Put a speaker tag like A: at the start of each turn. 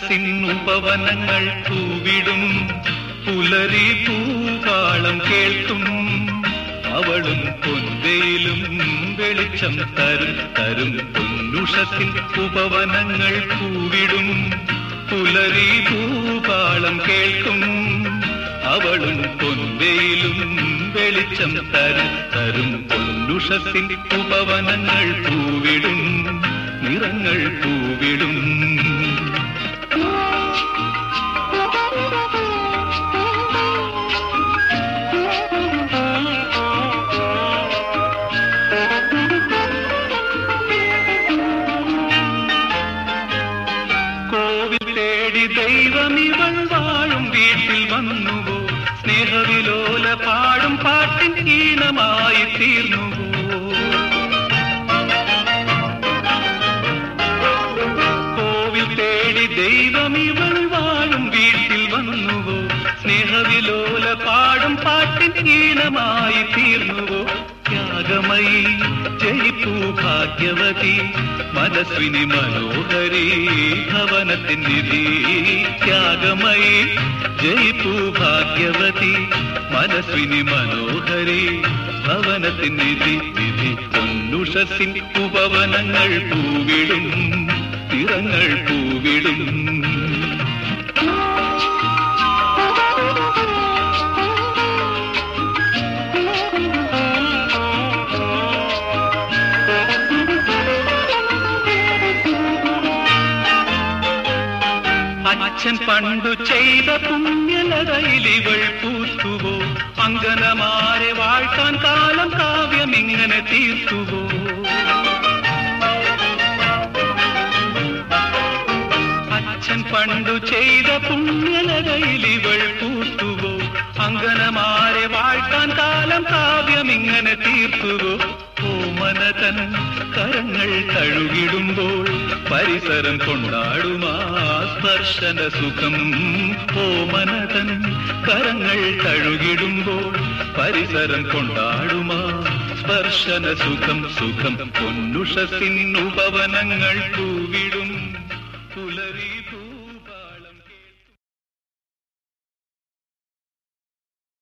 A: പൊന്നുഷസിൻ ഉപവനങ്ങൾ പൂവിടും പുലരി പൂകാളം കേൾക്കും അവളും പൊൻവെയിലും വെളിച്ചം തരും തരും പൊന്നുഷത്തിൻ ഉപവനങ്ങൾ പൂവിടും പുലരി പൂകാളം കേൾക്കും അവളും പൊൻവെയിലും വെളിച്ചം തരും തരും പൊന്നുഷത്തിൻ ഉപവനങ്ങൾ പൂവിടും നിറങ്ങൾ പൂവിടും കോവിൽ തേടി ദൈവം ഇവൾ വാഴും വീട്ടിൽ വന്നുവോ സ്നേഹവിലോല പാടും പാട്ടിൻ ഈണമായി തീർന്നുവോ കോവിൽ തേടി ദൈവം ഇവൾ വാഴും വീട്ടിൽ വന്നുവോ സ്നേഹവിലോല പാടും പാട്ടിൻ ഈണമായി തീർന്നുവോ ത്യാഗമയി ജയിപ്പൂ ഭാഗ്യവതി മനസ്വിനി മനോഹരി ഭവനത്തിൻ നിധി ത്യാഗമയി ജയിപ്പൂ ഭാഗ്യവതി മനസ്വിനി മനോഹരി ഭവനത്തിൻ നിധി നിധി പൊന്നുഷസിൻ ഉപവനങ്ങൾ പൂവിടും നിറങ്ങൾ പൂവിടും അച്ഛൻ പണ്ടു ചെയ്ത പുണ്യലതയിലിവൾ പൂത്തുവോ അങ്കനമാരെ വാഴ്ത്താൻ കാലം കാവ്യം ഇങ്ങനെ തീർത്തുവോ അച്ഛൻ പണ്ടു ചെയ്ത പുണ്യലതയിലിവൾ പൂത്തുവോ അങ്കനമാരെ വാഴ്ത്താൻ കാലം കാവ്യം ഇങ്ങനെ തീർത്തുവോ ഓമനതൻ കരങ്ങൾ കഴുകിടുമ്പോൾ പരിസരം കൊണ്ടാടുമാ സ്പർശന സുഖം ഓമനതൻ കരങ്ങൾ കഴുകിടുമ്പോൾ പരിസരം കൊണ്ടാടുമാ സ്പർശന സുഖം സുഖം പൊന്നുഷത്തിൻ ഉപവനങ്ങൾ പൂവിടും